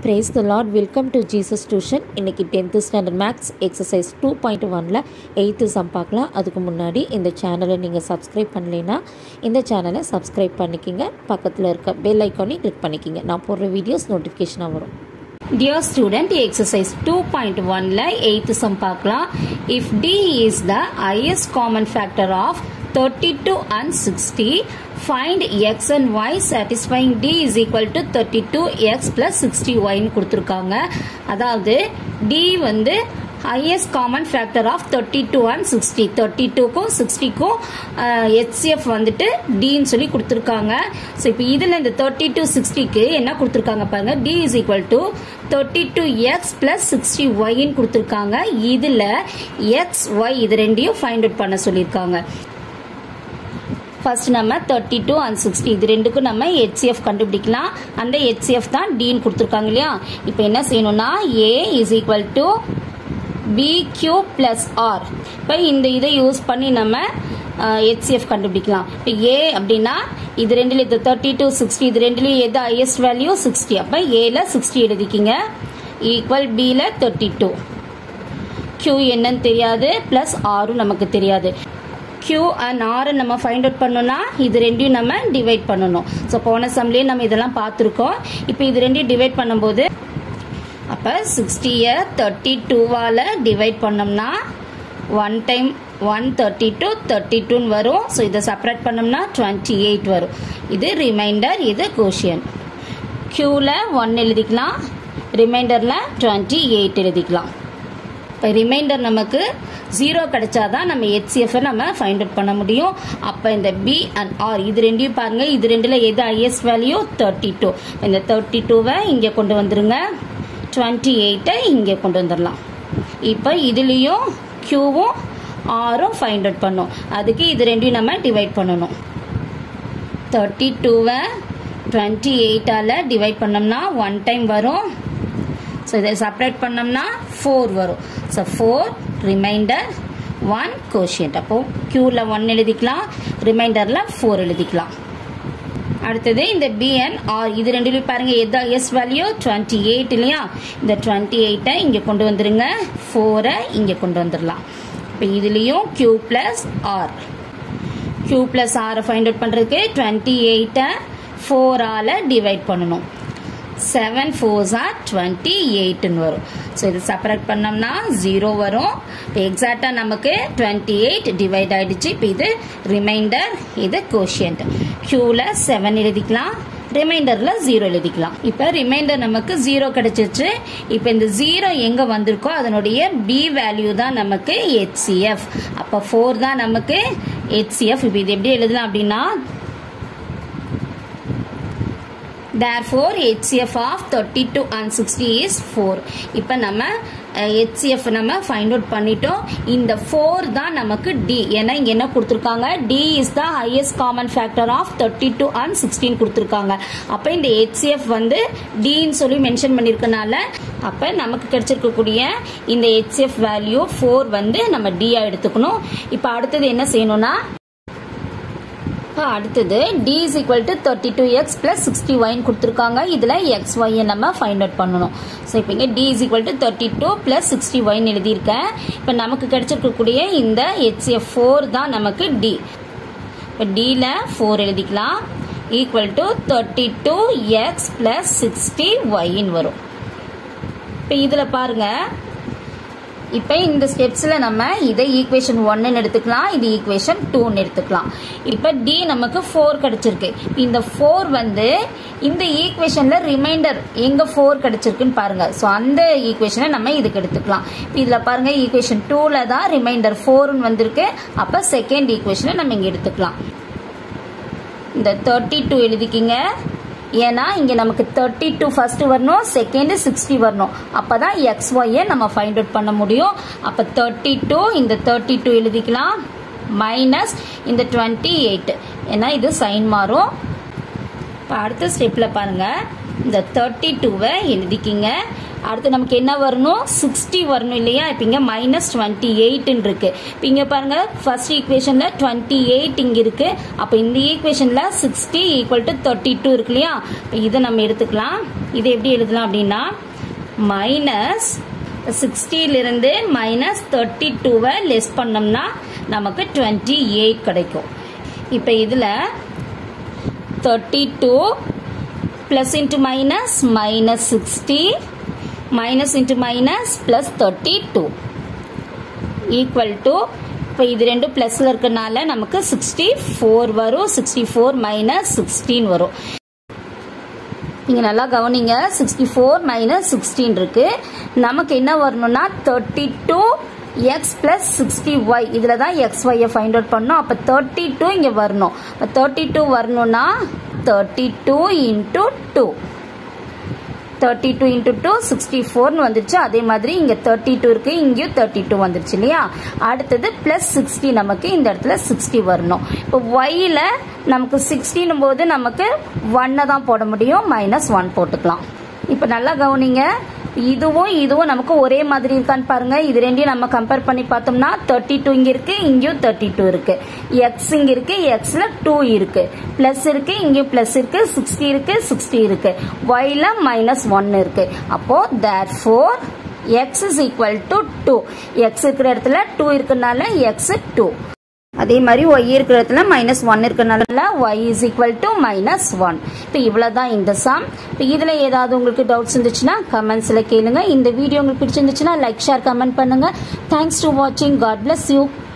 praise the Lord welcome to Jesus tuition இன்றைக்கி tenth standard maths exercise two point ஒனில் eighth sum பார்க்கலாம் அதுக்கு முன்னாடி இந்த சேனலை நீங்கள் சப்ஸ்கிரைப் பண்ணலைன்னா இந்த சேனலை சப்ஸ்கிரைப் பண்ணிக்கிங்க பக்கத்தில் இருக்க பெல் ஐக்கானையும் கிளிக் பண்ணிக்கிங்க நான் போடுற வீடியோஸ் நோட்டிஃபிகேஷனாக வரும் dear student exercise two point ஒனில் எயித்து சம் பார்க்கலாம் if T is the highest common factor of 32 and 60 find x and y satisfying d is equal to 32x plus 60y ன்னு கொடுத்துருக்காங்க அதாவது d வந்து highest common factor of 32 and 60 32க்கும் 60க்கும் HCF வந்துட்டு Dன்னு சொல்லி கொடுத்துருக்காங்க so இப்போ இதில் இந்த 32 60க்கு என்ன கொடுத்துருக்காங்க பாருங்க D is equal to 32x plus 60y ன்னு கொடுத்துருக்காங்க இதில் x y இது ரெண்டையும் ஃபைண்ட் அவுட் பண்ண சொல்லியிருக்காங்க ஃபர்ஸ்ட் நம்ம தேர்ட்டி டூ அண்ட் சிக்ஸ்டி இது ரெண்டுக்கும் நம்ம ஹெச்சிஎஃப் கண்டுபிடிக்கலாம் அந்த ஹெச்சிஎஃப் தான் டீன் கொடுத்துருக்காங்க இல்லையா இப்போ என்ன செய்யணும்னா A is equal to B Q plus R இப்போ இந்த இதை யூஸ் பண்ணி நம்ம ஹெச்சிஎஃப் கண்டுபிடிக்கலாம் இப்போ ஏ அப்படின்னா இது ரெண்டுல இது தேர்ட்டி டூ சிக்ஸ்டி இது ரெண்டுலேயும் எது ஹையஸ்ட் வேல்யூ சிக்ஸ்டி அப்போ ஏல சிக்ஸ்டி எழுதிக்கிங்க ஈக்குவல் பியில் தேர்ட்டி டூ கியூ என்னன்னு தெரியாது ப்ளஸ் ஆரும் நமக்கு தெரியாது Q அண்ட் R நம்ம ஃபைண்ட் அவுட் பண்ணோம்னா இது ரெண்டையும் நம்ம டிவைட் பண்ணணும் ஸோ போன சம்லேயே நம்ம இதெல்லாம் பார்த்துருக்கோம் இப்போ இது ரெண்டையும் டிவைட் பண்ணும்போது அப்போ சிக்ஸ்டியை தேர்ட்டி டூவால் டிவைட் பண்ணோம்னா one time one thirty two thirty டூன்னு வரும் ஸோ இதை செப்பரேட் பண்ணோம்னா டுவெண்ட்டி எயிட் வரும் இது ரிமைண்டர் இது கோஷியன் க்யூவில் ஒன் எழுதிக்கலாம் ரிமைண்டரில் டுவெண்ட்டி எயிட் எழுதிக்கலாம் இப்போ ரிமைண்டர் நமக்கு ஜீரோ கிடைச்சாதான் நம்ம ஹெச்சிஎஃப் நம்ம ஃபைண்ட் அவுட் பண்ண முடியும் அப்போ இந்த பி அண்ட் ஆர் இது ரெண்டையும் பாருங்க இது ரெண்டுல எது ஹையஸ்ட் வேல்யூ தேர்ட்டி டூ இந்த தேர்ட்டி டூவை இங்கே கொண்டு வந்துருங்க டுவெண்ட்டி எயிட்டை இங்கே கொண்டு வந்துடலாம் இப்போ இதுலேயும் க்யூவும் ஆரும் ஃபைண்ட் அவுட் பண்ணும் அதுக்கு இது ரெண்டையும் நம்ம டிவைட் பண்ணணும் தேர்ட்டி டூவை டுவெண்ட்டி எயிட்டால் டிவைட் பண்ணோம்னா ஒன் டைம் வரும் ஸோ இதை செப்பரேட் பண்ணோம்னா ஃபோர் வரும் so four remainder one quotient அப்போ க்யூவில் ஒன் எழுதிக்கலாம் ரிமைண்டரில் ஃபோர் எழுதிக்கலாம் அடுத்தது இந்த பிஎன் ஆர் இது ரெண்டுலையும் பாருங்க எதா எஸ் வேல்யூ டுவெண்ட்டி எயிட் இல்லையா இந்த டுவெண்ட்டி எயிட்டை இங்கே கொண்டு வந்துருங்க ஃபோரை இங்கே கொண்டு வந்துடலாம் இப்போ இதுலேயும் Q plus R Q plus ஆரை ஃபைண்ட் அவுட் பண்ணுறதுக்கு டுவெண்ட்டி எயிட்டை ஃபோரால் டிவைட் பண்ணணும் செவன் ஃபோர்ஸ் ஆர் டுவெண்ட்டி எயிட்னு வரும் ஸோ இது செப்பரேட் பண்ணோம்னா ஜீரோ வரும் இப்போ எக்ஸாக்டாக நமக்கு டுவெண்ட்டி எயிட் டிவைட் ஆகிடுச்சு இப்போ இது ரிமைண்டர் இது கோஷியன்ட் க்யூவில் செவன் எழுதிக்கலாம் ரிமைண்டரில் ஜீரோ எழுதிக்கலாம் இப்போ ரிமைண்டர் நமக்கு ஜீரோ கிடைச்சிருச்சு இப்போ இந்த ஜீரோ எங்கே வந்திருக்கோ அதனுடைய பி வேல்யூ தான் நமக்கு ஹெச்சிஎஃப் அப்போ ஃபோர் தான் நமக்கு ஹெச்சிஎஃப் இப்போ இது எப்படி எழுதலாம் அப்படின்னா therefore HCF of 32 and 60 is 4 இப்போ நம்ம HCF நம்ம ஃபைண்ட் அவுட் பண்ணிட்டோம் இந்த 4 தான் நமக்கு D ஏன்னா இங்க என்ன கொடுத்துருக்காங்க D is the highest common factor of 32 and 16 கொடுத்துருக்காங்க அப்போ இந்த HCF வந்து Dன்னு சொல்லி மென்ஷன் பண்ணியிருக்கனால அப்போ நமக்கு கிடைச்சிருக்கக்கூடிய இந்த HCF வேல்யூ 4 வந்து நம்ம D எடுத்துக்கணும் இப்போ அடுத்தது என்ன செய்யணும்னா இப்போ அடுத்தது T is equal to thirty two X plus sixty ஒய்னு கொடுத்துருக்காங்க இதில் எக்ஸ் ஒய்யை நம்ம ஃபைண்ட் அவுட் பண்ணணும் ஸோ இப்போ இங்கே T is equal to thirty two plus sixty ஒய்னு எழுதியிருக்கேன் இப்போ நமக்கு கிடைச்சிருக்கக்கூடிய இந்த ஹெச்எஃப் ஃபோர் தான் நமக்கு டி இப்போ டியில் ஃபோர் எழுதிக்கலாம் equal to thirty two X plus sixty ஒய்ன்னு வரும் இப்போ இதில் பாருங்கள் இப்போ இந்த ஸ்டெப்ஸில் நம்ம இதை ஈக்குவேஷன் ஒன்னு எடுத்துக்கலாம் இது ஈக்குவேஷன் டூன்னு எடுத்துக்கலாம் இப்போ டி நமக்கு ஃபோர் கிடைச்சிருக்கு இந்த ஃபோர் வந்து இந்த ஈக்குவேஷனில் ரிமைண்டர் எங்கே ஃபோர் கிடைச்சிருக்குன்னு பாருங்க ஸோ அந்த ஈக்குவேஷனை நம்ம இதுக்கு எடுத்துக்கலாம் இதில் பாருங்க ஈக்குவேஷன் டூவில் தான் ரிமைண்டர் ஃபோர்னு வந்திருக்கு அப்போ செகண்ட் ஈக்குவேஷனை நம்ம இங்கே எடுத்துக்கலாம் இந்த தேர்ட்டி டூ எழுதிக்கிங்க ஏன்னா இங்கே நமக்கு தேர்ட்டி டூ ஃபஸ்ட்டு வரணும் செகண்டு சிக்ஸ்டி வரணும் அப்போ தான் எக்ஸ் ஒய்யை நம்ம ஃபைண்ட் அவுட் பண்ண முடியும் அப்போ தேர்ட்டி டூ இந்த தேர்ட்டி டூ எழுதிக்கலாம் மைனஸ் இந்த டுவெண்ட்டி எயிட் ஏன்னா இது சைன் மாறும் இப்போ அடுத்த ஸ்டெப்பில் பாருங்கள் இந்த தேர்ட்டி டூவை எழுதிக்கிங்க அடுத்து நமக்கு என்ன வரணும் சிக்ஸ்டி வரணும் இல்லையா இப்போ இங்கே மைனஸ் டுவெண்ட்டி எயிட்னு இருக்கு இப்போ இங்கே பாருங்க ஃபர்ஸ்ட் ஈக்குவேஷனில் டுவெண்ட்டி எயிட் இங்கே இருக்கு அப்போ இந்த ஈக்குவேஷனில் sixty equal to thirty two இருக்கு இல்லையா இப்போ இதை நம்ம எடுத்துக்கலாம் இதை எப்படி எழுதலாம் அப்படின்னா மைனஸ் சிக்ஸ்டியிலிருந்து மைனஸ் தேர்ட்டி டூவை லெஸ் பண்ணோம்னா நமக்கு டுவெண்ட்டி எயிட் கிடைக்கும் இப்போ இதில் thirty two plus into minus minus sixty minus into minus plus thirty two equal to இப்போ இது ரெண்டும் ப்ளஸில் இருக்கனால நமக்கு சிக்ஸ்டி ஃபோர் வரும் சிக்ஸ்டி ஃபோர் மைனஸ் சிக்ஸ்டீன் வரும் நீங்க நல்லா கவனிங்க சிக்ஸ்டி ஃபோர் மைனஸ் சிக்ஸ்டீன் இருக்கு நமக்கு என்ன வரணும்னா thirty two X plus sixty Y இதில் தான் எக்ஸ் ஒய்யை ஃபைண்ட் அவுட் பண்ணோம் அப்போ தேர்ட்டி டூ இங்கே வரணும் இப்போ தேர்ட்டி டூ வரணும்னா thirty two into two thirty two into two sixty ஃபோர்னு வந்துருச்சு அதே மாதிரி இங்கே தேர்ட்டி டூ இருக்கு இங்கேயும் தேர்ட்டி டூ வந்துருச்சு இல்லையா அடுத்தது ப்ளஸ் சிக்ஸ்டி நமக்கு இந்த இடத்துல சிக்ஸ்டி வரணும் இப்போ ஒய்யில் நமக்கு சிக்ஸ்டின் போது நமக்கு ஒன்னை தான் போட முடியும் மைனஸ் ஒன் போட்டுக்கலாம் இப்போ நல்லா கவனிங்க இதுவும் இதுவும் நமக்கு ஒரே மாதிரி இருக்கான்னு பாருங்க இது ரெண்டையும் நம்ம கம்பேர் பண்ணி பார்த்தோம்னா தேர்ட்டி டூ இங்க இருக்கு இங்கேயும் தேர்ட்டி டூ இருக்கு எக்ஸ் இங்க இருக்கு எக்ஸ்ல டூ இருக்கு பிளஸ் இருக்கு இங்கேயும் பிளஸ் இருக்கு சிக்ஸ்டி இருக்கு சிக்ஸ்டி இருக்கு ஒய்ல மைனஸ் ஒன் இருக்கு அப்போ therefore X is equal to two X இருக்கிற இடத்துல டூ இருக்குனால எக்ஸ் டூ அதே மாதிரி ஒய் இருக்கிற இடத்துல மைனஸ் ஒன் இருக்கிறனால Y is equal to minus one இப்போ இவ்வளோதான் இந்த சம் இப்போ இதில் ஏதாவது உங்களுக்கு டவுட்ஸ் இருந்துச்சுன்னா கமெண்ட்ஸில் கேளுங்க இந்த வீடியோ உங்களுக்கு பிடிச்சிருந்துச்சுன்னா லைக் ஷேர் கமெண்ட் பண்ணுங்க தேங்க்ஸ் டு வாட்சிங் காட் பிளஸ் யூ